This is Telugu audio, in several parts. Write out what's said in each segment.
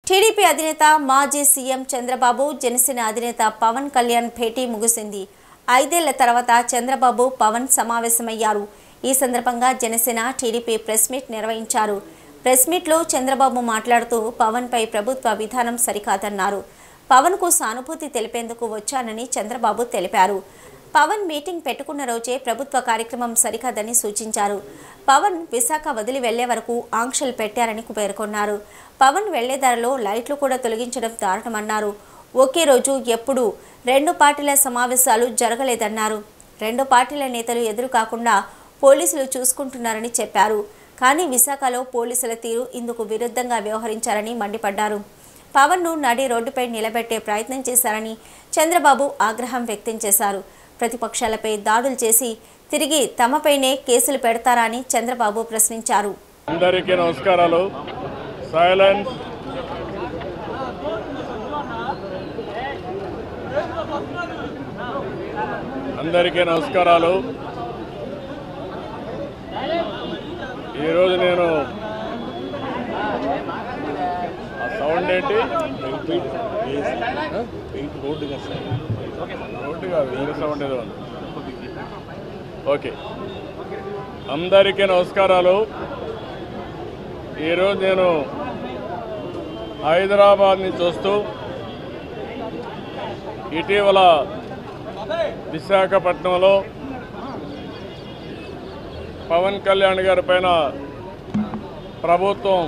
టీడీపీ అధినేత మాజీ సీఎం చంద్రబాబు జనసేన అధినేత పవన్ కళ్యాణ్ భేటీ ముగిసింది ఐదేళ్ల తర్వాత చంద్రబాబు పవన్ సమావేశమయ్యారు ఈ సందర్భంగా జనసేన టీడీపీ ప్రెస్ మీట్ నిర్వహించారు ప్రెస్ మీట్లో చంద్రబాబు మాట్లాడుతూ పవన్పై ప్రభుత్వ విధానం సరికాదన్నారు పవన్కు సానుభూతి తెలిపేందుకు వచ్చానని చంద్రబాబు తెలిపారు పవన్ మీటింగ్ పెట్టుకున్న రోజే ప్రభుత్వ కార్యక్రమం సరికాదని సూచించారు పవన్ విశాఖ వదిలి వెళ్లే వరకు ఆంక్షలు పెట్టారని పేర్కొన్నారు పవన్ వెళ్లే ధరలో లైట్లు కూడా తొలగించడం దారుణమన్నారు ఒకే రోజు ఎప్పుడు రెండు పార్టీల సమావేశాలు జరగలేదన్నారు రెండు పార్టీల నేతలు ఎదురు కాకుండా పోలీసులు చూసుకుంటున్నారని చెప్పారు కానీ విశాఖలో పోలీసుల తీరు ఇందుకు విరుద్ధంగా వ్యవహరించారని మండిపడ్డారు పవన్ను నడి రోడ్డుపై నిలబెట్టే ప్రయత్నం చేశారని చంద్రబాబు ఆగ్రహం వ్యక్తం చేశారు ప్రతిపక్షాలపై దాడులు చేసి తిరిగి తమపైనే కేసులు పెడతారా అని చంద్రబాబు ప్రశ్నించారు అందరికీ నమస్కారాలు సైలెన్స్ అందరికీ నమస్కారాలు ఈరోజు నేను ఆ సౌండ్ ఏంటి రోడ్డు రోడ్డు కాదు వేరే సౌండ్ ఏదో ఉంది ఓకే అందరికీ నమస్కారాలు ఈరోజు నేను హైదరాబాద్ నుంచి వస్తూ ఇటీవల విశాఖపట్నంలో పవన్ కళ్యాణ్ గారి పైన ప్రభుత్వం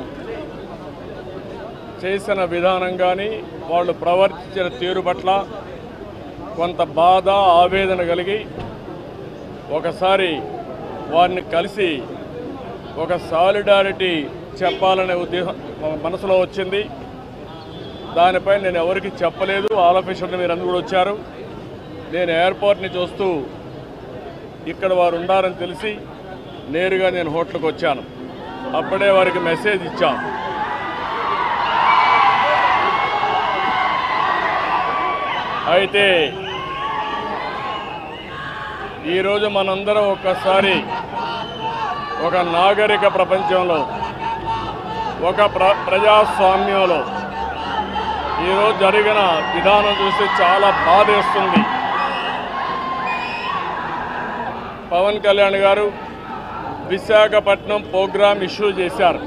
చేసిన విధానం కానీ వాళ్ళు ప్రవర్తించిన తీరు పట్ల కొంత బాధ ఆవేదన కలిగి ఒకసారి వారిని కలిసి ఒక సాలిడారిటీ చెప్పాలనే ఉద్దేశం మనసులో వచ్చింది దానిపై నేను ఎవరికి చెప్పలేదు ఆల్ ఆఫీసర్లు మీరు అందరూ కూడా వచ్చారు నేను ఎయిర్పోర్ట్ నుంచి వస్తూ ఇక్కడ వారు ఉన్నారని తెలిసి నేరుగా నేను హోటల్కి వచ్చాను అప్పుడే వారికి మెసేజ్ ఇచ్చాం అయితే ఈరోజు మనందరం ఒక్కసారి ఒక నాగరిక ప్రపంచంలో ఒక ప్ర ప్రజాస్వామ్యంలో ఈరోజు జరిగిన విధానం చూస్తే చాలా బాధేస్తుంది పవన్ కళ్యాణ్ గారు విశాఖపట్నం ప్రోగ్రాం ఇష్యూ చేశారు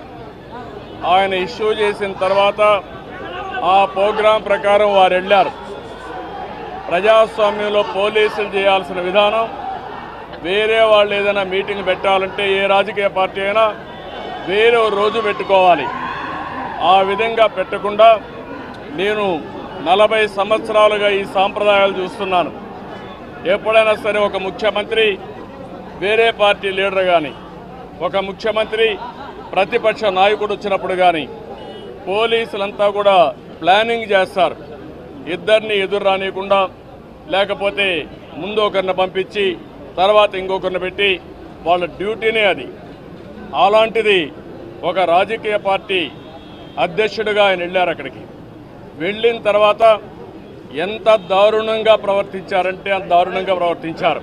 ఆయన ఇష్యూ చేసిన తర్వాత ఆ ప్రోగ్రాం ప్రకారం వారు వెళ్ళారు ప్రజాస్వామ్యంలో పోలీసులు చేయాల్సిన విధానం వేరే వాళ్ళు ఏదైనా మీటింగ్ పెట్టాలంటే ఏ రాజకీయ పార్టీ అయినా వేరే ఓ రోజు పెట్టుకోవాలి ఆ విధంగా పెట్టకుండా నేను నలభై సంవత్సరాలుగా ఈ సాంప్రదాయాలు చూస్తున్నాను ఎప్పుడైనా సరే ఒక ముఖ్యమంత్రి వేరే పార్టీ లీడర్ కానీ ఒక ముఖ్యమంత్రి ప్రతిపక్ష నాయకుడు వచ్చినప్పుడు కానీ పోలీసులంతా కూడా ప్లానింగ్ చేస్తారు ఇద్దరిని ఎదురు రానియకుండా లేకపోతే ముందు ఒకరిని పంపించి తర్వాత ఇంకొకరిని పెట్టి వాళ్ళ డ్యూటీనే అది అలాంటిది ఒక రాజకీయ పార్టీ అధ్యక్షుడిగా ఆయన వెళ్ళారు అక్కడికి వెళ్ళిన తర్వాత ఎంత దారుణంగా ప్రవర్తించారంటే అంత దారుణంగా ప్రవర్తించారు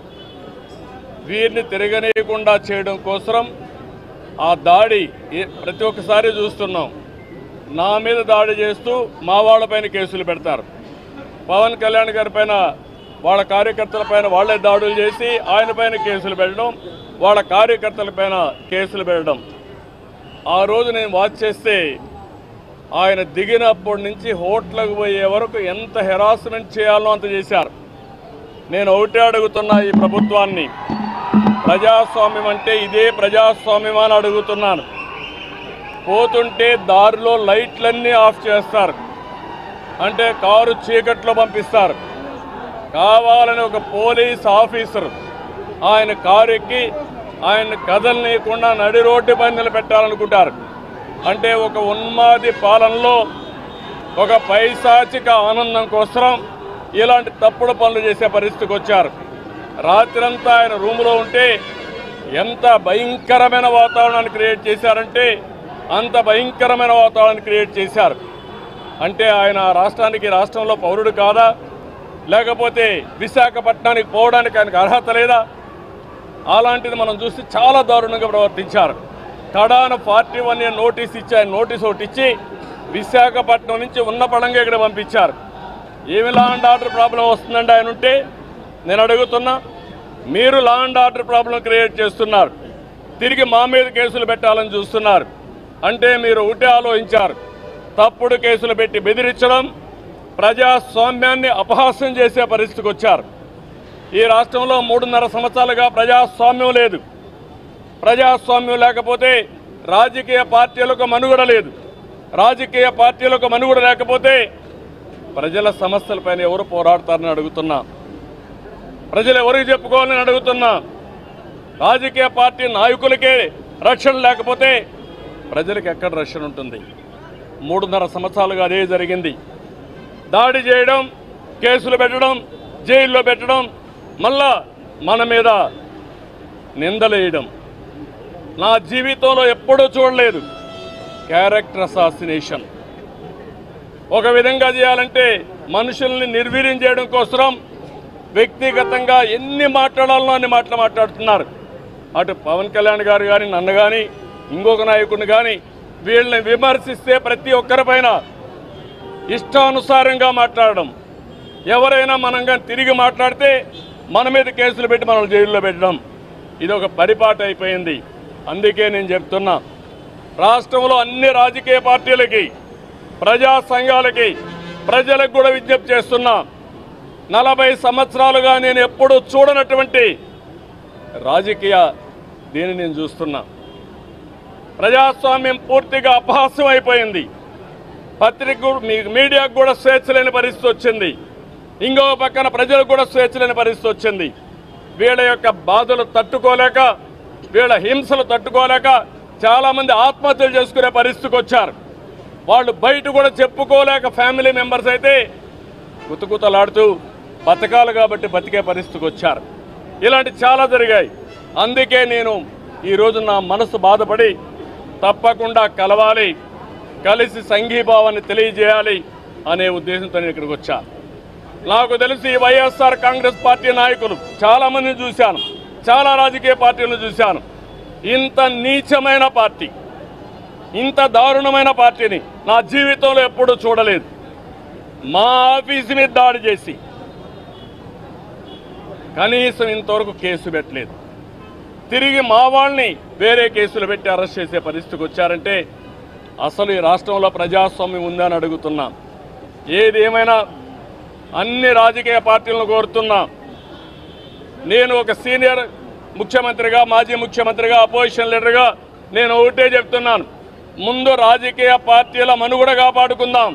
వీరిని తిరగనీయకుండా చేయడం కోసం ఆ దాడి ఏ- ప్రతి ఒక్కసారి చూస్తున్నాం నా మీద దాడి చేస్తూ మా వాళ్ళపైన కేసులు పెడతారు పవన్ కళ్యాణ్ గారి పైన వాళ్ళ కార్యకర్తల పైన వాళ్ళే దాడులు చేసి ఆయన పైన కేసులు పెట్టడం వాళ్ళ కార్యకర్తల పైన కేసులు పెట్టడం ఆ రోజు నేను వాచ్ చేస్తే ఆయన దిగినప్పటి నుంచి హోటల్కి పోయే వరకు ఎంత హెరాస్మెంట్ చేయాలో అంత చేశారు నేను ఒకటే అడుగుతున్నా ఈ ప్రభుత్వాన్ని ప్రజాస్వామ్యం అంటే ఇదే ప్రజాస్వామ్యం అని అడుగుతున్నాను పోతుంటే దారిలో లైట్లన్నీ ఆఫ్ చేస్తారు అంటే కారు చీకట్లో పంపిస్తారు కావాలని ఒక పోలీస్ ఆఫీసర్ ఆయన కారు ఎక్కి ఆయన కదలనీయకుండా నడి రోడ్డు పైన నిలబెట్టాలనుకుంటారు అంటే ఒక ఉన్మాది పాలనలో ఒక పైశాచిక ఆనందం కోసం ఇలాంటి తప్పుడు పనులు చేసే పరిస్థితికి వచ్చారు రాత్రంతా ఆయన రూములో ఉంటే ఎంత భయంకరమైన వాతావరణాన్ని క్రియేట్ చేశారంటే అంత భయంకరమైన వాతావరణాన్ని క్రియేట్ చేశారు అంటే ఆయన రాష్ట్రానికి రాష్ట్రంలో పౌరుడు కాదా లేకపోతే విశాఖపట్నానికి పోవడానికి ఆయనకు అర్హత లేదా అలాంటిది మనం చూస్తే చాలా దారుణంగా ప్రవర్తించారు కడాన పార్టీ వన్ ఇయర్ నోటీస్ ఇచ్చి ఆయన నోటీస్ ఒకటి ఇచ్చి విశాఖపట్నం నుంచి ఉన్న పడంగా ఇక్కడ పంపించారు ఏమి లా అండ్ ఆర్డర్ ప్రాబ్లం వస్తుందండి ఆయన ఉంటే నేను అడుగుతున్నా మీరు law and order problem create చేస్తున్నారు తిరిగి మా మీద కేసులు పెట్టాలని చూస్తున్నారు అంటే మీరు ఒకటే ఆలోచించారు తప్పుడు కేసులు పెట్టి బెదిరించడం ప్రజాస్వామ్యాన్ని అపహాస్యం చేసే పరిస్థితికి వచ్చారు ఈ రాష్ట్రంలో మూడున్నర సంవత్సరాలుగా ప్రజాస్వామ్యం లేదు ప్రజాస్వామ్యం లేకపోతే రాజకీయ పార్టీలకు మనుగడ లేదు రాజకీయ పార్టీలకు మనుగడ లేకపోతే ప్రజల సమస్యలపైన ఎవరు పోరాడతారని అడుగుతున్నా ప్రజలు ఎవరికి చెప్పుకోవాలని అడుగుతున్నా రాజకీయ పార్టీ నాయకులకే రక్షణ లేకపోతే ప్రజలకు ఎక్కడ రక్షణ ఉంటుంది మూడున్నర సంవత్సరాలుగా అదే జరిగింది దాడి చేయడం కేసులు పెట్టడం జైల్లో పెట్టడం మళ్ళా మన మీద నిందలేయడం నా జీవితంలో ఎప్పుడూ చూడలేదు క్యారెక్టర్ అసాసినేషన్ ఒక విధంగా చేయాలంటే మనుషుల్ని నిర్వీర్యం చేయడం కోసం వ్యక్తిగతంగా ఎన్ని మాట్లాడాలనో అన్ని మాటలు మాట్లాడుతున్నారు అటు పవన్ కళ్యాణ్ గారు కానీ నన్ను కానీ ఇంకొక నాయకుడిని కానీ వీళ్ళని విమర్శిస్తే ప్రతి ఒక్కరిపైన ఇష్టానుసారంగా మాట్లాడడం ఎవరైనా మనం కానీ తిరిగి మాట్లాడితే మన మీద కేసులు పెట్టి మనల్ని జైల్లో పెట్టడం ఇది ఒక పరిపాటు అయిపోయింది అందుకే నేను చెప్తున్నా రాష్ట్రంలో అన్ని రాజకీయ పార్టీలకి ప్రజా సంఘాలకి ప్రజలకు కూడా విజ్ఞప్తి చేస్తున్నా నలభై సంవత్సరాలుగా నేను ఎప్పుడూ చూడనటువంటి రాజకీయ దీన్ని నేను చూస్తున్నా ప్రజాస్వామ్యం పూర్తిగా అపహాస్యం అయిపోయింది పత్రిక మీ మీడియాకు కూడా స్వేచ్ఛ లేని పరిస్థితి వచ్చింది ఇంకో పక్కన ప్రజలకు కూడా స్వేచ్ఛ లేని పరిస్థితి వచ్చింది వీళ్ళ యొక్క బాధలు తట్టుకోలేక వీళ్ళ హింసలు తట్టుకోలేక చాలామంది ఆత్మహత్యలు చేసుకునే పరిస్థితికి వచ్చారు వాళ్ళు బయట కూడా చెప్పుకోలేక ఫ్యామిలీ మెంబర్స్ అయితే కుతకుతలాడుతూ బతకాలి కాబట్టి బతికే పరిస్థితికి వచ్చారు ఇలాంటి చాలా జరిగాయి అందుకే నేను ఈరోజు నా మనసు బాధపడి తప్పకుండా కలవాలి కలిసి సంఘీభావాన్ని తెలియజేయాలి అనే ఉద్దేశంతో నేను ఇక్కడికి వచ్చా నాకు తెలిసి ఈ వైఎస్ఆర్ కాంగ్రెస్ పార్టీ నాయకులు చాలా మందిని చూశాను చాలా రాజకీయ పార్టీలను చూశాను ఇంత నీచమైన పార్టీ ఇంత దారుణమైన పార్టీని నా జీవితంలో ఎప్పుడూ చూడలేదు మా ఆఫీసు మీద దాడి చేసి కనీసం ఇంతవరకు కేసు పెట్టలేదు తిరిగి మా వాళ్ళని వేరే కేసులు పెట్టి అరెస్ట్ చేసే పరిస్థితికి వచ్చారంటే అసలు ఈ రాష్ట్రంలో ప్రజాస్వామ్యం ఉందని అడుగుతున్నా ఏది ఏమైనా అన్ని రాజకీయ పార్టీలను కోరుతున్నా నేను ఒక సీనియర్ ముఖ్యమంత్రిగా మాజీ ముఖ్యమంత్రిగా అపోజిషన్ లీడర్గా నేను ఒకటే చెప్తున్నాను ముందు రాజకీయ పార్టీల మనుగడ కాపాడుకుందాం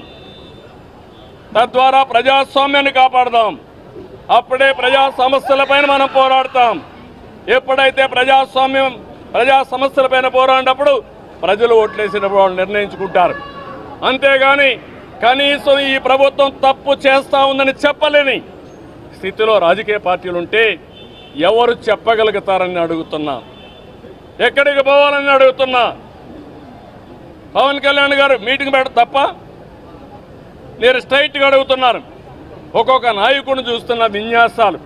తద్వారా ప్రజాస్వామ్యాన్ని కాపాడదాం అప్పుడే ప్రజా సమస్యలపైన మనం పోరాడతాం ఎప్పుడైతే ప్రజాస్వామ్యం ప్రజా సమస్యలపైన పోరాడినప్పుడు ప్రజలు ఓట్లేసినప్పుడు వాళ్ళు నిర్ణయించుకుంటారు అంతేగాని కనీసం ఈ ప్రభుత్వం తప్పు చేస్తా ఉందని చెప్పలేని స్థితిలో రాజకీయ పార్టీలు ఉంటే ఎవరు చెప్పగలుగుతారని అడుగుతున్నా ఎక్కడికి పోవాలని అడుగుతున్నా పవన్ కళ్యాణ్ గారు మీటింగ్ పెట్ట తప్ప నేను స్ట్రైట్గా అడుగుతున్నాను ఒక్కొక్క నాయకుడిని చూస్తున్న విన్యాసాలు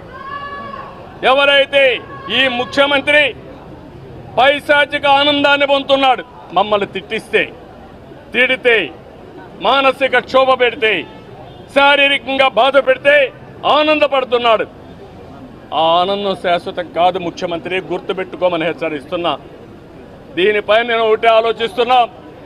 ఎవరైతే ఈ ముఖ్యమంత్రి పైశాచిక ఆనందాన్ని పొందుతున్నాడు మమ్మల్ని తిట్టిస్తే తిడితే మానసిక క్షోభ పెడితే శారీరకంగా బాధ పెడితే ఆనందపడుతున్నాడు ఆ ఆనందం శాశ్వతం కాదు ముఖ్యమంత్రి గుర్తుపెట్టుకోమని హెచ్చరిస్తున్నా దీనిపై నేను ఒకటే ఆలోచిస్తున్నా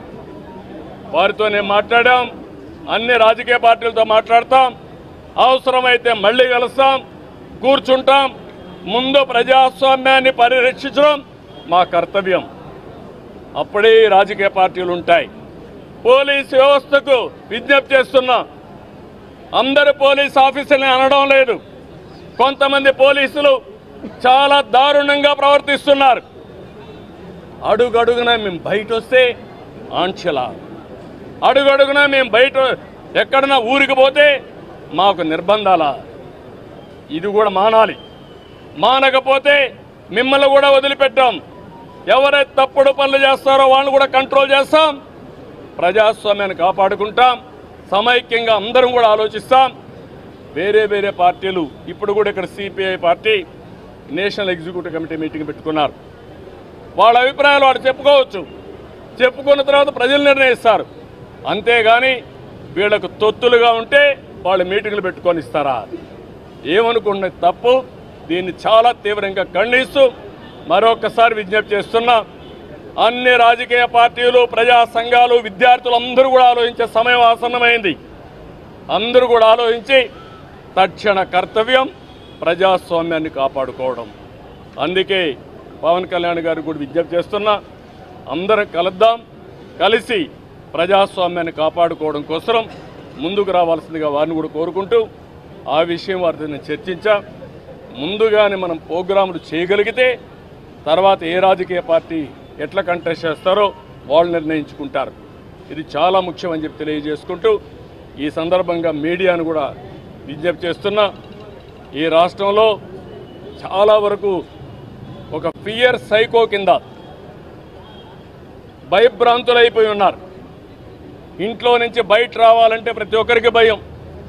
వారితో నేను మాట్లాడాం అన్ని రాజకీయ పార్టీలతో మాట్లాడతాం అవసరమైతే మళ్ళీ కలుస్తాం కూర్చుంటాం ముందు ప్రజాస్వామ్యాన్ని పరిరక్షించడం మా కర్తవ్యం అప్పుడే ఈ రాజకీయ పార్టీలు ఉంటాయి పోలీస్ వ్యవస్థకు విజ్ఞప్తి చేస్తున్నా అందరు పోలీస్ ఆఫీసర్ని అనడం లేదు కొంతమంది పోలీసులు చాలా దారుణంగా ప్రవర్తిస్తున్నారు అడుగడుగున మేము బయట వస్తే ఆంక్షల అడుగడుగున మేము బయట ఎక్కడన్నా ఊరికి పోతే మాకు నిర్బంధాల ఇది కూడా మానాలి మానకపోతే మిమ్మల్ని కూడా వదిలిపెట్టాం ఎవరైతే తప్పుడు పనులు చేస్తారో వాళ్ళని కూడా కంట్రోల్ చేస్తాం ప్రజాస్వామ్యాన్ని కాపాడుకుంటాం సమైక్యంగా అందరం కూడా ఆలోచిస్తాం వేరే వేరే పార్టీలు ఇప్పుడు కూడా ఇక్కడ CPI party national executive committee meeting పెట్టుకున్నారు వాళ్ళ అభిప్రాయాలు వాడు చెప్పుకోవచ్చు చెప్పుకున్న తర్వాత ప్రజలు నిర్ణయిస్తారు అంతేగాని వీళ్ళకు తొత్తులుగా ఉంటే వాళ్ళు మీటింగ్లు పెట్టుకొని ఇస్తారా ఏమనుకున్న తప్పు దీన్ని చాలా తీవ్రంగా ఖండిస్తూ మరొకసారి విజ్ఞప్తి చేస్తున్నా అన్ని రాజకీయ పార్టీలు ప్రజా సంఘాలు విద్యార్థులు అందరూ కూడా ఆలోచించే సమయం ఆసన్నమైంది అందరూ కూడా ఆలోచించి తక్షణ కర్తవ్యం ప్రజాస్వామ్యాన్ని కాపాడుకోవడం అందుకే పవన్ కళ్యాణ్ గారు కూడా విజ్ఞప్తి చేస్తున్నా అందరం కలుద్దాం కలిసి ప్రజాస్వామ్యాన్ని కాపాడుకోవడం కోసం ముందుకు రావాల్సిందిగా వారిని కూడా కోరుకుంటూ ఆ విషయం వారితో నేను చర్చించా ముందుగానే మనం ప్రోగ్రాములు చేయగలిగితే తర్వాత ఏ రాజకీయ పార్టీ ఎట్లా కంటెస్ట్ చేస్తారో వాళ్ళు నిర్ణయించుకుంటారు ఇది చాలా ముఖ్యమని చెప్పి తెలియజేసుకుంటూ ఈ సందర్భంగా మీడియాను కూడా విజ్ఞప్తి చేస్తున్నా ఈ రాష్ట్రంలో చాలా వరకు ఒక ఫియర్ సైకో కింద భయభ్రాంతులైపోయి ఉన్నారు ఇంట్లో నుంచి బయట రావాలంటే ప్రతి ఒక్కరికి భయం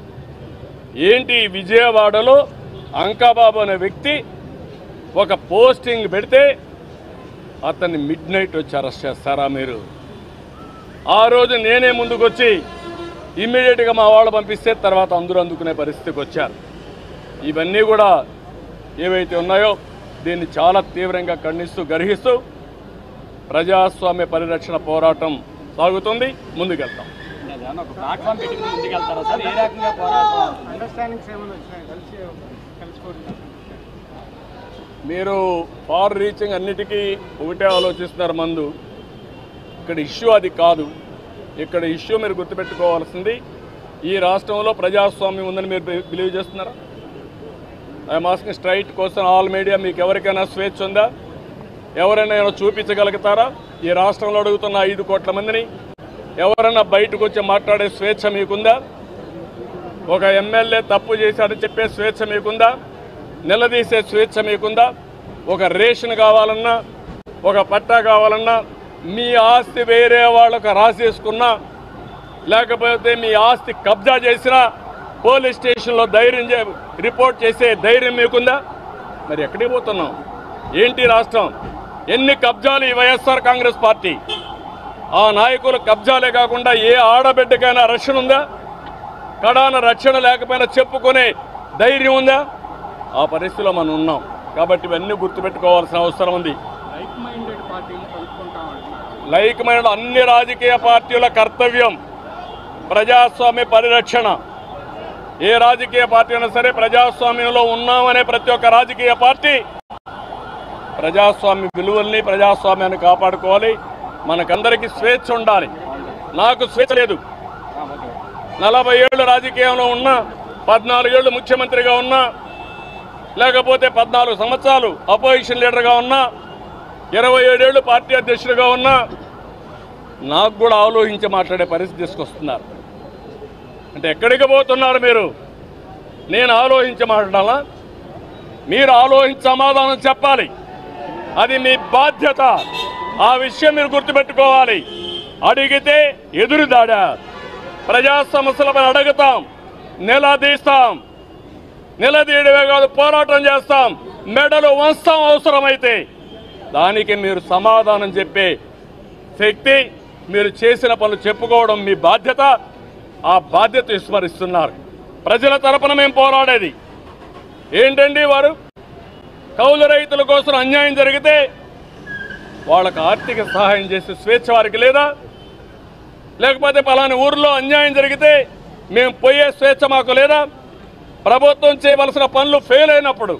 ఏంటి విజయవాడలో అంకాబాబు అనే వ్యక్తి ఒక పోస్టింగ్ పెడితే అతన్ని మిడ్ నైట్ వచ్చి అరెస్ట్ చేస్తారా మీరు ఆ రోజు నేనే ముందుకు వచ్చి ఇమ్మీడియట్గా మా వాళ్ళు పంపిస్తే తర్వాత అందరూ అందుకునే పరిస్థితికి వచ్చారు ఇవన్నీ కూడా ఏవైతే ఉన్నాయో దీన్ని చాలా తీవ్రంగా ఖండిస్తూ గర్హిస్తూ ప్రజాస్వామ్య పరిరక్షణ పోరాటం సాగుతుంది ముందుకెళ్తాం ఏదైనా ఒక ప్లాట్ఫామ్ పెట్టి ముందుకెళ్తారా సార్ ఏ రకంగా పోరాటం అండర్స్టాండింగ్స్ ఏమైనా వచ్చినాయి కలిసి కలుసుకోవడం మీరు ఫార్ రీచింగ్ అన్నిటికీ ఒకటే ఆలోచిస్తున్నారు మందు ఇక్కడ ఇష్యూ అది కాదు ఇక్కడ ఇష్యూ మీరు గుర్తుపెట్టుకోవాల్సింది ఈ రాష్ట్రంలో ప్రజాస్వామ్యం ఉందని మీరు బి- బిలీవ్ చేస్తున్నారా ఐఎమ్ ఆస్కింగ్ స్ట్రైట్ కోసం ఆల్ మీడియా మీకు ఎవరికైనా స్వేచ్ఛ ఉందా ఎవరైనా ఏమైనా చూపించగలుగుతారా ఈ రాష్ట్రంలో అడుగుతున్న ఐదు కోట్ల మందిని ఎవరైనా బయటకు వచ్చి మాట్లాడే స్వేచ్ఛ మీకుందా ఒక ఎమ్మెల్యే తప్పు చేశాడని చెప్పే స్వేచ్ఛ మీకుందా నిలదీసే స్వేచ్ఛ మీకుందా ఒక రేషన్ కావాలన్నా ఒక పట్టా కావాలన్నా మీ ఆస్తి వేరే వాళ్ళకు రాసేసుకున్నా లేకపోతే మీ ఆస్తి కబ్జా చేసినా పోలీస్ స్టేషన్లో ధైర్యం చే- రిపోర్ట్ చేసే ధైర్యం మీకుందా మరి ఎక్కడికి పోతున్నాం ఏంటి రాష్ట్రం ఎన్ని కబ్జాలు ఈ వైఎస్ఆర్ కాంగ్రెస్ పార్టీ ఆ నాయకుల కబ్జాలే కాకుండా ఏ ఆడబిడ్డకైనా రక్షణ ఉందా కడాన రక్షణ లేకపోయినా చెప్పుకునే ధైర్యం ఉందా ఆ పరిస్థితిలో మనం ఉన్నాం కాబట్టి ఇవన్నీ గుర్తుపెట్టుకోవాల్సిన అవసరం ఉంది లైక్ మైండెడ్ పార్టీలు కలుపుకుంటామండి లైకమైన అన్ని రాజకీయ పార్టీల కర్తవ్యం ప్రజాస్వామ్య పరిరక్షణ ఏ రాజకీయ పార్టీ అయినా సరే ప్రజాస్వామ్యంలో ఉన్నామనే ప్రతి ఒక్క రాజకీయ పార్టీ ప్రజాస్వామ్య విలువల్ని ప్రజాస్వామ్యాన్ని కాపాడుకోవాలి మనకందరికీ స్వేచ్ఛ ఉండాలి నాకు స్వేచ్ఛ లేదు నలభై ఏళ్ళు రాజకీయంలో ఉన్నా పద్నాలుగేళ్ళు ముఖ్యమంత్రిగా ఉన్నా లేకపోతే పద్నాలుగు సంవత్సరాలు అపోజిషన్ లీడర్గా ఉన్నా ఇరవై ఏడేళ్ళు పార్టీ అధ్యక్షుడిగా ఉన్నా నాకు కూడా ఆలోచించి మాట్లాడే పరిస్థితి తీసుకొస్తున్నారు అంటే ఎక్కడికి పోతున్నారు మీరు నేను ఆలోచించి మాట్లాడాలా మీరు ఆలోచించి సమాధానం చెప్పాలి అది మీ బాధ్యత ఆ విషయం మీరు గుర్తుపెట్టుకోవాలి అడిగితే ఎదురుదాడా ప్రజా సమస్యలపై అడుగుతాం నిలదీస్తాం నిలదీయడమే కాదు పోరాటం చేస్తాం మెడలు వంస్తాం అవసరమైతే దానికి మీరు సమాధానం చెప్పే శక్తి మీరు చేసిన పనులు చెప్పుకోవడం మీ బాధ్యత ఆ బాధ్యత విస్మరిస్తున్నారు ప్రజల తరపున మేము పోరాడేది ఏంటండి వారు కౌలు రైతుల కోసం అన్యాయం జరిగితే వాళ్ళకు ఆర్థిక సహాయం చేసే స్వేచ్ఛ వారికి లేదా లేకపోతే పలాని ఊర్లో అన్యాయం జరిగితే మేము పోయే స్వేచ్ఛ మాకు లేదా ప్రభుత్వం చేయవలసిన పనులు ఫెయిల్ అయినప్పుడు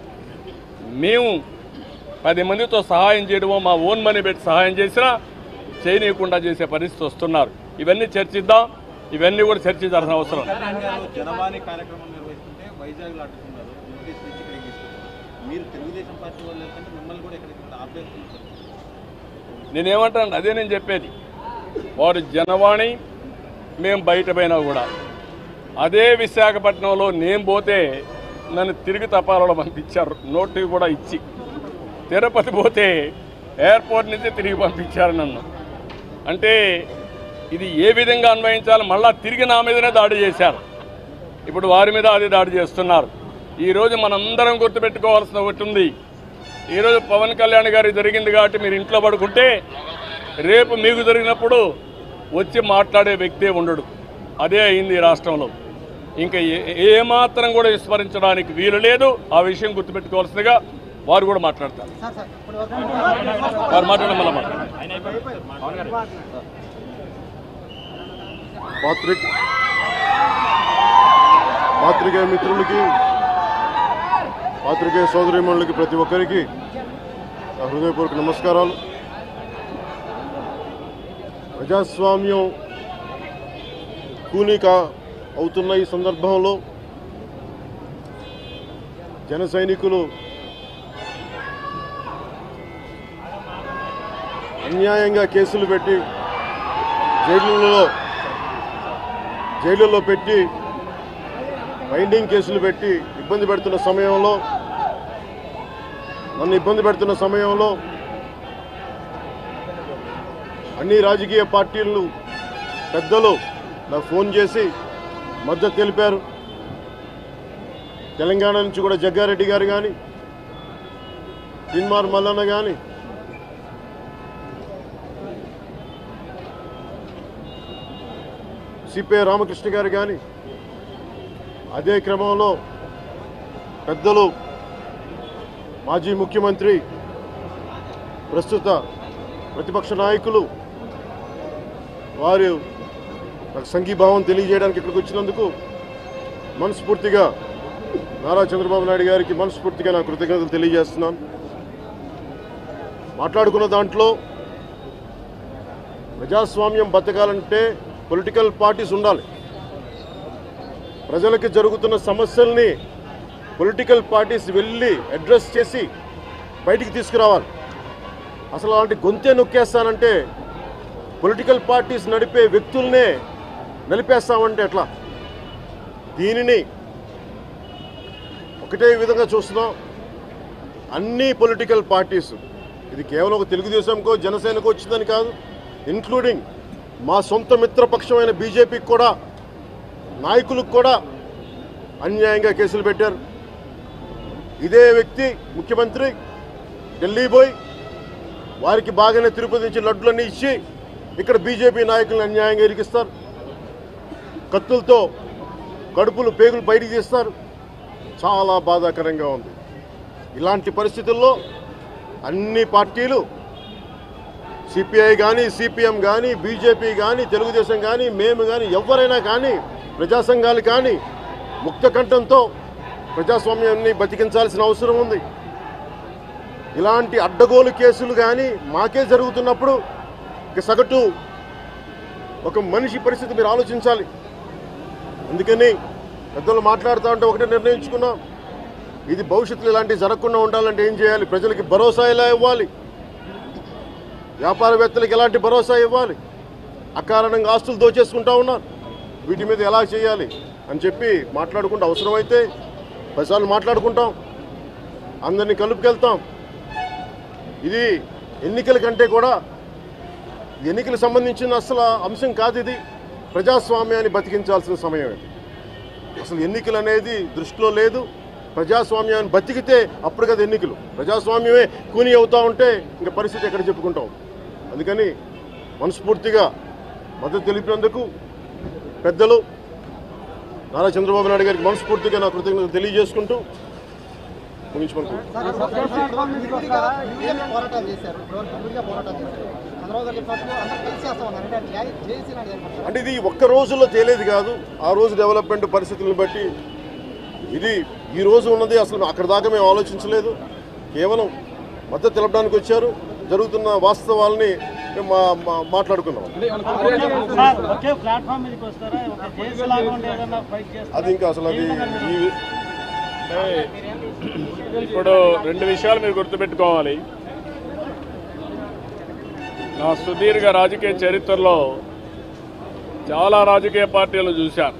మేము పది మందితో సహాయం చేయడమో మా ఓన్ మనీ పెట్టి సహాయం చేసినా చేయనీయకుండా చేసే పరిస్థితి వస్తున్నారు ఇవన్నీ చర్చిద్దాం ఇవన్నీ కూడా చర్చించాల్సిన అవసరం జనవాణి కార్యక్రమం నిర్వహిస్తుంటే వైజాగ్లో అడ్డుకున్నారు నోటీస్ ఇచ్చి ఇక్కడికి తీసుకొచ్చారు మీరు తెలుగుదేశం పార్టీ వాళ్ళు వెళ్తుంటే మిమ్మల్ని కూడా ఇక్కడికి ఆపేస్తున్నారు నేనేమంటాను అదే నేను చెప్పేది వారు జనవాణి మేము బయట పోయినా కూడా అదే విశాఖపట్నంలో నేను పోతే నన్ను తిరిగి తపాలలో పంపించారు నోటు కూడా ఇచ్చి తిరుపతి పోతే ఎయిర్పోర్ట్ నుంచి తిరిగి పంపించారు నన్ను అంటే ఇది ఏ విధంగా అన్వయించాలి మళ్ళా తిరిగి నా మీదనే దాడి చేశారు ఇప్పుడు వారి మీద అది దాడి చేస్తున్నారు ఈరోజు మనందరం గుర్తుపెట్టుకోవాల్సిన ఒకటి ఉంది ఈరోజు పవన్ కళ్యాణ్ గారి జరిగింది కాబట్టి మీరు ఇంట్లో పడుకుంటే రేపు మీకు జరిగినప్పుడు వచ్చి మాట్లాడే వ్యక్తే ఉండడు అదే అయింది ఈ రాష్ట్రంలో ఇంకా ఏ ఏమాత్రం కూడా విస్మరించడానికి వీలు లేదు ఆ విషయం గుర్తుపెట్టుకోవాల్సిందిగా వారు కూడా మాట్లాడతారు వారు మాట్లాడడం వల్ల మాట్లాడతారు ఆయన అయిపోయింది పవన్ గారు పాత్రిక పాత్రికేయ మిత్రులకి పాత్రికేయ సోదరిమణులకి ప్రతి ఒక్కరికి నా హృదయపూర్వక నమస్కారాలు ప్రజాస్వామ్యం కూనిక అవుతున్న ఈ సందర్భంలో జన సైనికులు అన్యాయంగా కేసులు పెట్టి జైళ్ళలో జైలులో పెట్టి బైండింగ్ కేసులు పెట్టి ఇబ్బంది పెడుతున్న సమయంలో నన్ను ఇబ్బంది పెడుతున్న సమయంలో అన్ని రాజకీయ పార్టీలు పెద్దలు నాకు ఫోన్ చేసి మద్దతు తెలిపారు తెలంగాణ నుంచి కూడా జగ్గారెడ్డి గారు కానీ తిన్మార్ మల్లన్న కానీ సిపిఐ రామకృష్ణ గారు కానీ అదే క్రమంలో పెద్దలు మాజీ ముఖ్యమంత్రి ప్రస్తుత ప్రతిపక్ష నాయకులు వారు నాకు సంఘీభావం తెలియజేయడానికి ఇక్కడికి వచ్చినందుకు మనస్ఫూర్తిగా నారా చంద్రబాబు నాయుడు గారికి మనస్ఫూర్తిగా నా కృతజ్ఞతలు తెలియజేస్తున్నాను మాట్లాడుకున్న దాంట్లో ప్రజాస్వామ్యం బతకాలంటే పొలిటికల్ పార్టీస్ ఉండాలి ప్రజలకు జరుగుతున్న సమస్యల్ని పొలిటికల్ పార్టీస్ వెళ్ళి అడ్రస్ చేసి బయటికి తీసుకురావాలి అసలు అలాంటి గొంతే నొక్కేస్తానంటే పొలిటికల్ పార్టీస్ నడిపే వ్యక్తుల్నే నలిపేస్తామంటే ఎట్లా దీనిని ఒకటే విధంగా చూస్తున్నాం అన్ని పొలిటికల్ పార్టీస్ ఇది కేవలం ఒక తెలుగుదేశంకో జనసేనకో వచ్చిందని కాదు ఇంక్లూడింగ్ మా సొంత మిత్రపక్షమైన బీజేపీకి కూడా నాయకులకు కూడా అన్యాయంగా కేసులు పెట్టారు ఇదే వ్యక్తి ముఖ్యమంత్రి ఢిల్లీ పోయి వారికి బాగానే తిరుపతి నుంచి లడ్డులన్నీ ఇచ్చి ఇక్కడ బీజేపీ నాయకులను అన్యాయంగా ఇరికిస్తారు కత్తులతో కడుపులు పేగులు బయటికి తీస్తారు చాలా బాధాకరంగా ఉంది ఇలాంటి పరిస్థితుల్లో అన్ని పార్టీలు సిపిఐ కానీ సిపిఎం కానీ బీజేపీ కానీ తెలుగుదేశం కానీ మేము కానీ ఎవరైనా కానీ ప్రజా సంఘాలు కానీ ముక్త కంఠంతో ప్రజాస్వామ్యాన్ని బతికించాల్సిన అవసరం ఉంది ఇలాంటి అడ్డగోలు కేసులు కానీ మాకే జరుగుతున్నప్పుడు ఇక సగటు ఒక మనిషి పరిస్థితి మీరు ఆలోచించాలి అందుకని పెద్దలు మాట్లాడుతూ ఉంటే ఒకటే నిర్ణయించుకున్నాం ఇది భవిష్యత్తులో ఇలాంటివి జరగకుండా ఉండాలంటే ఏం చేయాలి ప్రజలకి భరోసా ఎలా ఇవ్వాలి వ్యాపారవేత్తలకు ఎలాంటి భరోసా ఇవ్వాలి అకారణంగా ఆస్తులు దోచేసుకుంటా ఉన్నారు వీటి మీద ఎలా చేయాలి అని చెప్పి మాట్లాడుకుంటూ అవసరమైతే పదిసార్లు మాట్లాడుకుంటాం అందరినీ కలుపుకెళ్తాం ఇది ఎన్నికల కంటే కూడా ఇది ఎన్నికలకు సంబంధించిన అసలు అంశం కాదు ఇది ప్రజాస్వామ్యాన్ని బతికించాల్సిన సమయం ఇది అసలు ఎన్నికలు అనేది దృష్టిలో లేదు ప్రజాస్వామ్యాన్ని బతికితే అప్పుడు కదా ఎన్నికలు ప్రజాస్వామ్యమే కూని అవుతా ఉంటే ఇంకా పరిస్థితి ఎక్కడ చెప్పుకుంటాం అందుకని మనస్ఫూర్తిగా మద్దతు తెలిపినందుకు పెద్దలు నారా చంద్రబాబు నాయుడు గారికి మనస్ఫూర్తిగా నా కృతజ్ఞతలు తెలియజేసుకుంటూ ముగించుకుంటున్నాను పోరాటాలు చేశారు విడిగా పోరాటాలు చేశారు చంద్రబాబు గారు చెప్పినట్లు అందరూ కలిసి చేస్తా ఉన్నారు అంటే జై జేసీ నాడు ఏర్పడతారు అంటే ఇది ఒక్క రోజుల్లో తేలేది కాదు ఆ రోజు డెవలప్మెంట్ పరిస్థితులను బట్టి ఇది ఈ రోజు ఉన్నది అసలు అక్కడ దాకా మేము ఆలోచించలేదు కేవలం మద్దతు తెలపడానికి వచ్చారు జరుగుతున్న వాస్తవాల్ని మేము మా- మా- మాట్లాడుకున్నాం ఒకే ప్లాట్ఫామ్ మీదకి వస్తారా ఒక జేసీ లాగా ఉండి ఏదన్నా ఫైట్ చేస్తారా అది ఇంకా అసలు అది ఈ అంటే ఇప్పుడు రెండు విషయాలు మీరు గుర్తుపెట్టుకోవాలి నా సుదీర్ఘ రాజకీయ చరిత్రలో చాలా రాజకీయ పార్టీలు చూశాను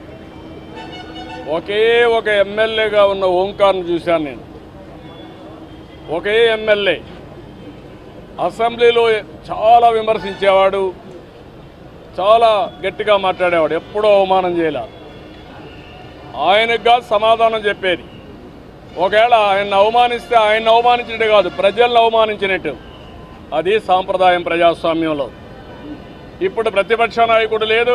ఒకే ఒక ఎమ్మెల్యేగా ఉన్న ఓంకార్ను చూశాను నేను ఒకే ఎమ్మెల్యే అసెంబ్లీలో చాలా విమర్శించేవాడు చాలా గట్టిగా మాట్లాడేవాడు ఎప్పుడూ అవమానం చేయలేదు ఆయనకు సమాధానం చెప్పేది ఒకవేళ ఆయన అవమానిస్తే ఆయన అవమానించినట్టు కాదు ప్రజలను అవమానించినట్టు అది సాంప్రదాయం ప్రజాస్వామ్యంలో ఇప్పుడు ప్రతిపక్ష నాయకుడు లేదు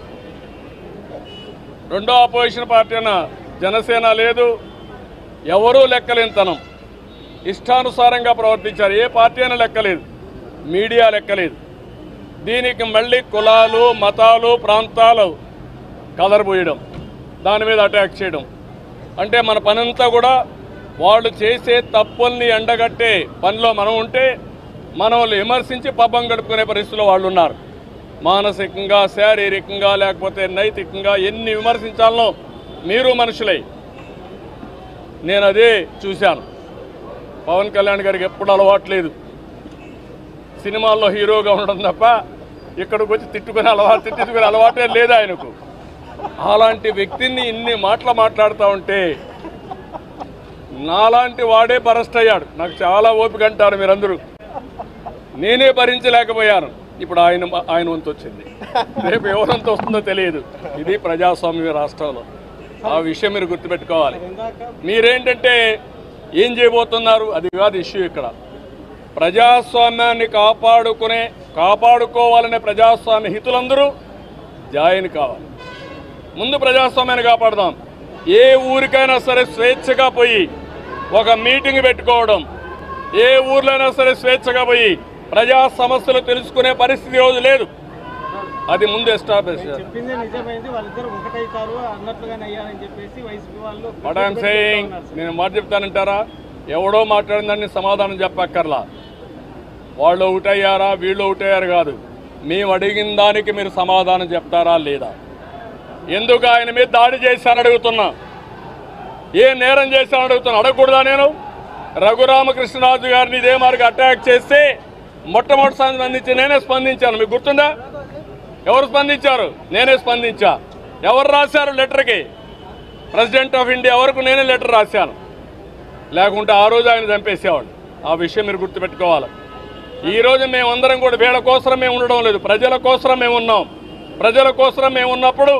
రెండో అపోజిషన్ పార్టీ అయిన జనసేన లేదు ఎవరూ లెక్కలేనితనం ఇష్టానుసారంగా ప్రవర్తించారు ఏ పార్టీ అయినా లెక్కలేదు మీడియా లెక్కలేదు దీనికి మళ్ళీ కులాలు మతాలు ప్రాంతాలు కలరబోయడం దాని మీద అటాక్ చేయడం అంటే మన పనంతా కూడా వాళ్ళు చేసే తప్పుల్ని ఎండగట్టే పనిలో మనం ఉంటే మనల్ని విమర్శించి పబ్బం గడుపుకునే పరిస్థితిలో వాళ్ళు ఉన్నారు మానసికంగా శారీరకంగా లేకపోతే నైతికంగా ఎన్ని విమర్శించాలనో మీరు మనుషులై నేను అదే చూశాను పవన్ కళ్యాణ్ గారికి ఎప్పుడు అలవాట్లేదు సినిమాల్లో హీరోగా ఉండడం తప్ప ఇక్కడికి వచ్చి తిట్టుకునే అలవాటు తిట్టుకునే అలవాటే లేదు ఆయనకు అలాంటి వ్యక్తిని ఇన్ని మాటలు మాట్లాడుతూ ఉంటే నాలాంటి వాడే బరస్ట్ అయ్యాడు నాకు చాలా ఓపిక అంటారు మీరందరూ నేనే భరించలేకపోయాను ఇప్పుడు ఆయన ఆయన వంతు వచ్చింది రేపు ఎవరంత వస్తుందో తెలియదు ఇది ప్రజాస్వామ్య రాష్ట్రంలో ఆ విషయం మీరు గుర్తుపెట్టుకోవాలి మీరేంటంటే ఏం చేయబోతున్నారు అది కాదు ఇష్యూ ఇక్కడ ప్రజాస్వామ్యాన్ని కాపాడుకునే కాపాడుకోవాలనే ప్రజాస్వామ్య హితులందరూ జాయిన్ కావాలి ముందు ప్రజాస్వామ్యాన్ని కాపాడదాం ఏ ఊరికైనా సరే స్వేచ్ఛగా పోయి ఒక మీటింగ్ పెట్టుకోవడం ఏ ఊర్లైనా సరే స్వేచ్ఛగా పోయి ప్రజా సమస్యలు తెలుసుకునే పరిస్థితి ఈ రోజు లేదు అది ముందు ఎస్టాబ్లిష్ చేయాలి చెప్పిందే నిజమైంది వాళ్ళిద్దరు ఒకటైతారు అన్నట్లుగానే అయ్యారని చెప్పేసి వైసీపీ వాళ్ళు వాట్ ఐఎమ్ సేయింగ్ నేను మాట చెప్తానంటారా ఎవడో మాట్లాడిందని సమాధానం చెప్పక్కర్లా వాళ్ళు ఒకటయ్యారా వీళ్ళు ఒకటయ్యారు కాదు మేము అడిగిన దానికి మీరు సమాధానం చెప్తారా లేదా ఎందుకు ఆయన మీద దాడి చేశారని అడుగుతున్నా ఏ నేరం చేశారని అడుగుతున్నా అడగకూడదా నేను రఘురామకృష్ణరాజు గారిని ఇదే మార్గం అటాక్ చేస్తే మొట్టమొదటి స్పందించి నేనే స్పందించాను మీకు గుర్తుందా ఎవరు స్పందించారు నేనే స్పందించా ఎవరు రాశారు లెటర్కి ప్రెసిడెంట్ ఆఫ్ ఇండియా వరకు నేనే లెటర్ రాశాను లేకుంటే ఆ రోజు ఆయన చంపేసేవాడు ఆ విషయం మీరు గుర్తుపెట్టుకోవాలి ఈ రోజు మేమందరం కూడా వీళ్ళ కోసం మేము ఉండడం లేదు ప్రజల కోసం మేము ఉన్నాం ప్రజల కోసం మేము ఉన్నప్పుడు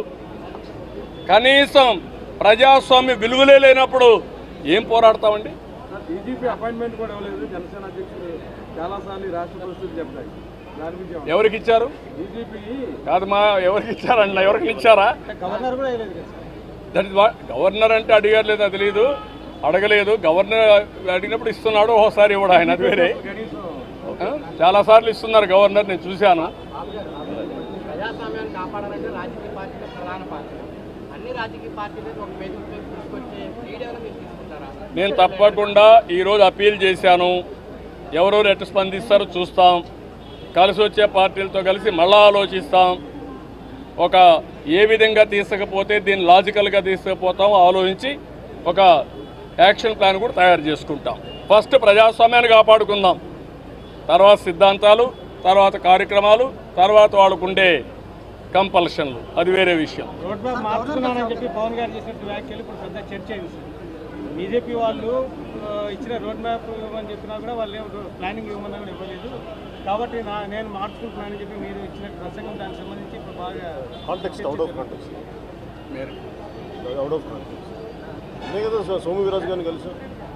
కనీసం ప్రజాస్వామ్య విలువలే లేనప్పుడు ఏం పోరాడతామండి డీజీపీ అపాయింట్మెంట్ కూడా ఇవ్వలేదు జనసేన అధ్యక్షుడు చాలాసార్లు ఈ రాష్ట్ర పరిస్థితులు చెప్తాయి దాని గురించి ఎవరికి ఇచ్చారు డీజీపీ కాదు మా ఎవరికి ఇచ్చారండి ఎవరికి ఇచ్చారా గవర్నర్ కూడా వేయలేదు కదా సార్ దట్ ఇస్ వా- గవర్నర్ అంటే అడిగారు లేదా తెలియదు అడగలేదు గవర్నర్ అడిగినప్పుడు ఇస్తున్నాడు ఒకసారి ఇవ్వడు ఆయన అది వేరే ఆ? చాలా సార్లు ఇస్తున్నారు గవర్నర్ నేను చూశాను ప్రజాస్వామ్యాన్ని కాపాడాలంటే రాజకీయ పార్టీలు ప్రధాన పాత్ర అన్ని రాజకీయ పార్టీలు ఒక వేదిక మీద తీసుకొచ్చే మీడియాలో మీరు తీసుకుంటారా నేను తప్పకుండా ఈరోజు అప్పీల్ చేశాను ఎవరెవరు ఎట్టు స్పందిస్తారో చూస్తాం కలిసి వచ్చే పార్టీలతో కలిసి మళ్ళా ఆలోచిస్తాం ఒక ఏ విధంగా తీసుకపోతే దీన్ని లాజికల్గా తీసుకుపోతాం ఆలోచించి ఒక యాక్షన్ ప్లాన్ కూడా తయారు చేసుకుంటాం ఫస్ట్ ప్రజాస్వామ్యాన్ని కాపాడుకుందాం తర్వాత సిద్ధాంతాలు తర్వాత కార్యక్రమాలు తర్వాత వాళ్ళకుండే కంపల్షన్లు అది వేరే విషయం రోడ్ మ్యాప్ మార్చుకున్నానని చెప్పి పవన్ గారు చేసినట్టు వ్యాఖ్యలు ఇప్పుడు పెద్ద చర్చ అయింది సార్ బీజేపీ వాళ్ళు ఆ, ఇచ్చిన రోడ్ మ్యాప్ ఇవ్వమని చెప్పినా కూడా వాళ్ళు ఏం ప్లానింగ్ ఇవ్వమన్నా కూడా ఇవ్వలేదు కాబట్టి నా నేను మార్చుకుంటున్నానని చెప్పి మీరు ఇచ్చిన ప్రసంగం దానికి సంబంధించి ఇప్పుడు బాగా కాంటెక్స్ట్ అవుట్ ఆఫ్ కాంటెక్స్ట్ మీరు అవుట్ ఆఫ్ కాంటెక్స్ట్ అదే కదా సో- సోము వీరాజు గారిని కలిసాం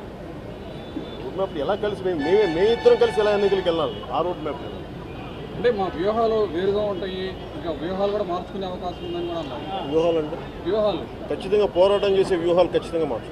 రోడ్ మ్యాప్ ఎలా కలిసి మేము మేమే మే ఇద్దరం కలిసి ఎలా ఎన్నికలకు వెళ్ళాలి ఆ రోడ్ మ్యాప్ మీద. అంటే మా వ్యూహాలు వేరుగా ఉంటాయి ఇంకా వ్యూహాలు కూడా మార్చుకునే అవకాశం ఉందని కూడా అన్నారు వ్యూహాలు అంటే వ్యూహాలు ఖచ్చితంగా పోరాటం చేసే వ్యూహాలు ఖచ్చితంగా మార్చు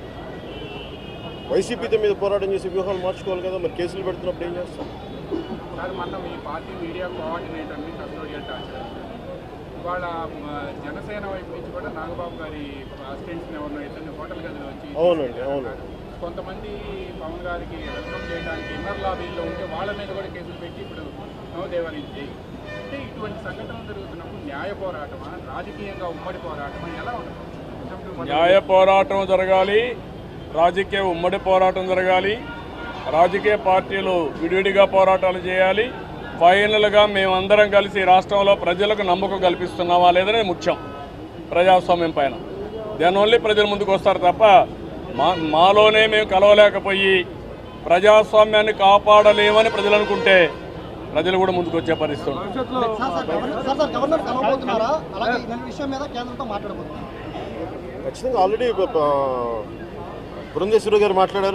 వైసీపీతో మీద పోరాటం చేసే వ్యూహాలు మార్చుకోవాలి కదా మరి కేసులు పెడుతున్నప్పుడు ఏం చేస్తాం సార్ మొన్న మీ పార్టీ మీడియా కోఆర్డినేటర్ని కస్టోడియల్ టార్చర్ ఇవాళ మ, జనసేన వైపు నుంచి కూడా నాగబాబు గారి అసిస్టెంట్స్ని ఎవరినో ఇద్దరిని హోటల్ గదిలో వచ్చి అవునండి, అవును. కొంతమంది పవన్ గారికి రెస్పాండ్ చేయడానికి ఇన్నర్ లాబీల్లో ఉంటే వాళ్ళ మీద కూడా కేసులు పెట్టి ఇప్పుడు నవదేవరించి అంటే ఇటువంటి సంఘటనలు జరుగుతున్నప్పుడు న్యాయ పోరాటమా రాజకీయంగా ఉమ్మడి పోరాటమా ఎలా ఉంటుంది న్యాయ పోరాటం జరగాలి రాజకీయ ఉమ్మడి పోరాటం జరగాలి రాజకీయ పార్టీలు విడివిడిగా పోరాటాలు చేయాలి ఫైనల్గా మేమందరం కలిసి రాష్ట్రంలో ప్రజలకు నమ్మకం కల్పిస్తున్నామా లేదనేది ముఖ్యం ప్రజాస్వామ్యం పైన దాని ఓన్లీ ప్రజల ముందుకు వస్తారు తప్ప మా మాలోనే మేము కలవలేకపోయి ప్రజాస్వామ్యాన్ని కాపాడలేమని ప్రజలు అనుకుంటే ప్రజలు కూడా ముందుకు వచ్చే పరిస్థితి ఉంటుంది sir sir governor sir sir governor కలవబోతున్నారా అలాగే ఈ విషయం మీద కేంద్రంతో మాట్లాడబోతున్నారు ఖచ్చితంగా ఆల్రెడీ బృందేశ్వరి గారు మాట్లాడారు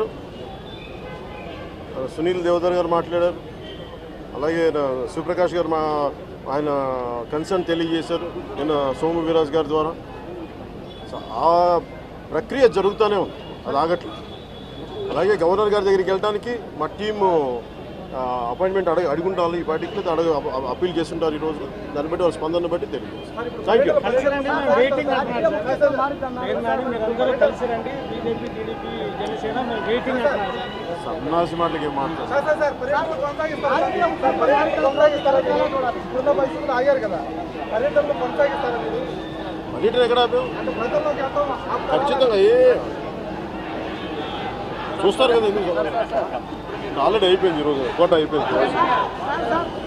ఆ, సునీల్ దేవదర్ గారు మాట్లాడారు అలాగే నా- శివప్రకాష్ గారు మా ఆయన కన్సర్న్ తెలియజేశారు నిన్న సోము వీరాజ్ గారి ద్వారా సో ఆ ప్రక్రియ జరుగుతూనే ఉంది అది ఆగట్లేదు అలాగే గవర్నర్ గారి దగ్గరికి వెళ్ళడానికి మా టీము అపాయింట్మెంట్ అడగ అడుగుంటారు ఈ పార్టీకి అడగ అప్పీల్ చేస్తుంటారు ఈ రోజు దాన్ని బట్టి వాళ్ళ స్పందన బట్టి తెలియజేస్తారు థ్యాంక్ యూ కలిసి రండి మేము వెయిటింగ్ అంటున్నారు సార్ మీరు నాని మీరందరూ కలిసి రండి బీజేపీ టీడీపీ జనసేన మేము వెయిటింగ్ అంటున్నారు సార్ సన్నాసి మాటలకి ఏం మాట్లాడతారు ఇప్పుడున్న పరిస్థితులు ఆగారు కదా పర్యటనలో కొనసాగిస్తారా మీరు పర్యటన ఎక్కడ ఆపాం అంటే ప్రజల్లోకి వెళ్తాం ఖచ్చితంగా ఏ చూస్తారు కదా ఎందుకు ఆల్రెడీ అయిపోయింది ఈరోజు కోట అయిపోయింది సార్